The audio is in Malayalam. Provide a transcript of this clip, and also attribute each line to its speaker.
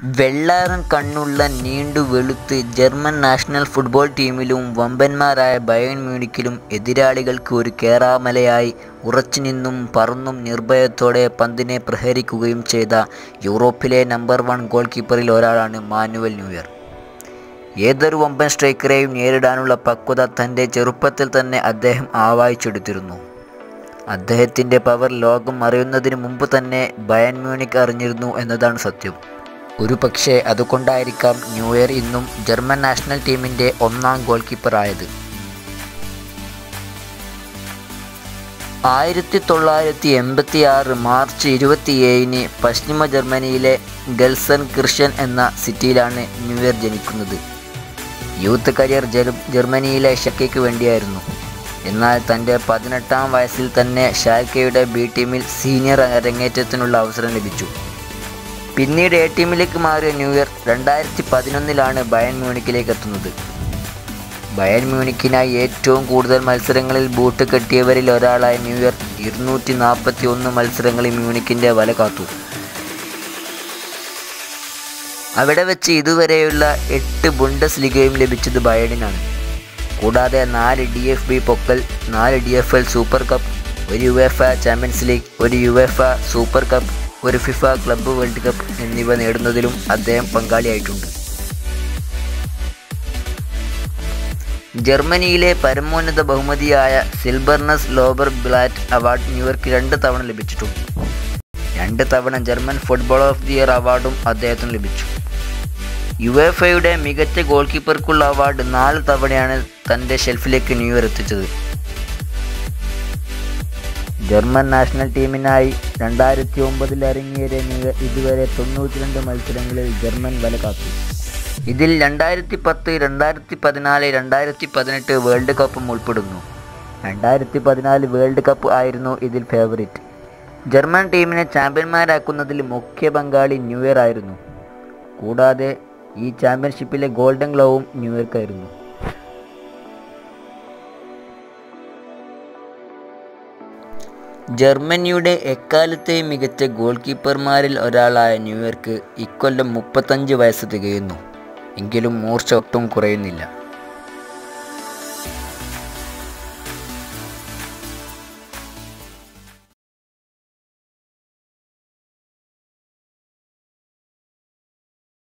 Speaker 1: വെള്ളാരം കണ്ണുള്ള നീണ്ടു വെളുത്ത് ജർമ്മൻ നാഷണൽ ഫുട്ബോൾ ടീമിലും വമ്പന്മാരായ ബയേൺ മ്യൂണിക്കിലും എതിരാളികൾക്ക് ഒരു കേറാമലയായി ഉറച്ചുനിന്നും പറന്നും നിർഭയത്തോടെ പന്തിനെ പ്രഹരിക്കുകയും ചെയ്ത യൂറോപ്പിലെ നമ്പർ വൺ ഗോൾ കീപ്പറിൽ ഒരാളാണ് മാനുവൽ ന്യൂയർ ഏതൊരു വമ്പൻ സ്ട്രൈക്കറെയും നേരിടാനുള്ള പക്വത തൻ്റെ ചെറുപ്പത്തിൽ തന്നെ അദ്ദേഹം ആവാഹിച്ചെടുത്തിരുന്നു അദ്ദേഹത്തിൻ്റെ പവർ ലോകം അറിയുന്നതിന് മുമ്പ് തന്നെ ബയൺ മ്യൂണിക് അറിഞ്ഞിരുന്നു എന്നതാണ് സത്യം ഒരു പക്ഷേ അതുകൊണ്ടായിരിക്കാം ന്യൂയർ ഇന്നും ജർമ്മൻ നാഷണൽ ടീമിൻ്റെ ഒന്നാം ഗോൾ കീപ്പറായത് ആയിരത്തി തൊള്ളായിരത്തി എൺപത്തി ആറ് മാർച്ച് ഇരുപത്തിയേഴിന് പശ്ചിമ ജർമ്മനിയിലെ ഗൽസൺ കിർഷൻ എന്ന സിറ്റിയിലാണ് ന്യൂയർ ജനിക്കുന്നത് യൂത്ത് കരിയർ ജർമ്മനിയിലെ ഷക്കയ്ക്ക് വേണ്ടിയായിരുന്നു എന്നാൽ തൻ്റെ പതിനെട്ടാം വയസ്സിൽ തന്നെ ഷാൽക്കയുടെ ബി ടീമിൽ സീനിയർ അരങ്ങേറ്റത്തിനുള്ള അവസരം ലഭിച്ചു പിന്നീട് എ ടീമിലേക്ക് മാറിയ ന്യൂയർ രണ്ടായിരത്തി പതിനൊന്നിലാണ് ബയൺ മ്യൂണിക്കിലേക്ക് എത്തുന്നത് ബയൺ മ്യൂണിക്കിനായി ഏറ്റവും കൂടുതൽ മത്സരങ്ങളിൽ ബൂട്ട് കെട്ടിയവരിൽ ഒരാളായ ന്യൂയർ ഇരുന്നൂറ്റി നാൽപ്പത്തി ഒന്ന് മത്സരങ്ങളിൽ മ്യൂണിക്കിൻ്റെ വല കാത്തു അവിടെ വെച്ച് ഇതുവരെയുള്ള എട്ട് ബുണ്ടസ് ലീഗയും ലഭിച്ചത് ബയണിനാണ് കൂടാതെ നാല് ഡി എഫ് ബി പൊക്കൽ നാല് D F L super cup ഒരു U F A champions league ഒരു U F A super cup ഒരു ഫിഫ ക്ലബ്ബ് വേൾഡ് കപ്പ് എന്നിവ നേടുന്നതിലും അദ്ദേഹം പങ്കാളിയായിട്ടുണ്ട് ജർമ്മനിയിലെ പരമോന്നത ബഹുമതിയായ സിൽബർനസ് ലോബർ ബ്ലാറ്റ് അവാർഡ് ന്യൂയോർക്ക് രണ്ട് തവണ ലഭിച്ചിട്ടുണ്ട് രണ്ട് തവണ German football of the year അവാർഡും അദ്ദേഹത്തിന് ലഭിച്ചു യു എഫ് എയുടെ മികച്ച ഗോൾ കീപ്പർക്കുള്ള അവാർഡ് നാല് തവണയാണ് തൻ്റെ ഷെൽഫിലേക്ക് ന്യൂയർ എത്തിച്ചത് ജർമ്മൻ നാഷണൽ ടീമിനായി രണ്ടായിരത്തി ഒമ്പതിൽ ഇറങ്ങിയ ന്യൂയർ ഇതുവരെ തൊണ്ണൂറ്റിരണ്ട് മത്സരങ്ങളിൽ ജർമ്മൻ വല കാത്തു ഇതിൽ രണ്ടായിരത്തി പത്ത് രണ്ടായിരത്തി പതിനാല് രണ്ടായിരത്തി പതിനെട്ട് വേൾഡ് കപ്പും ഉൾപ്പെടുന്നു രണ്ടായിരത്തി പതിനാല് വേൾഡ് കപ്പ് ആയിരുന്നു ഇതിൽ ഫേവറിറ്റ് ജർമ്മൻ ടീമിനെ ചാമ്പ്യന്മാരാക്കുന്നതിൽ മുഖ്യ പങ്കാളി ന്യൂയർ ആയിരുന്നു കൂടാതെ ഈ ചാമ്പ്യൻഷിപ്പിലെ ഗോൾഡൻ ഗ്ലൗവും ന്യൂയോർക്കായിരുന്നു ജർമ്മനിയുടെ എക്കാലത്തെയും മികച്ച ഗോൾ കീപ്പർമാരിൽ ഒരാളായ ന്യൂയോർക്ക് ഇക്കൊല്ലം മുപ്പത്തഞ്ച് വയസ്സ് തികയുന്നു എങ്കിലും മൂർച്ച ഒട്ടും കുറയുന്നില്ല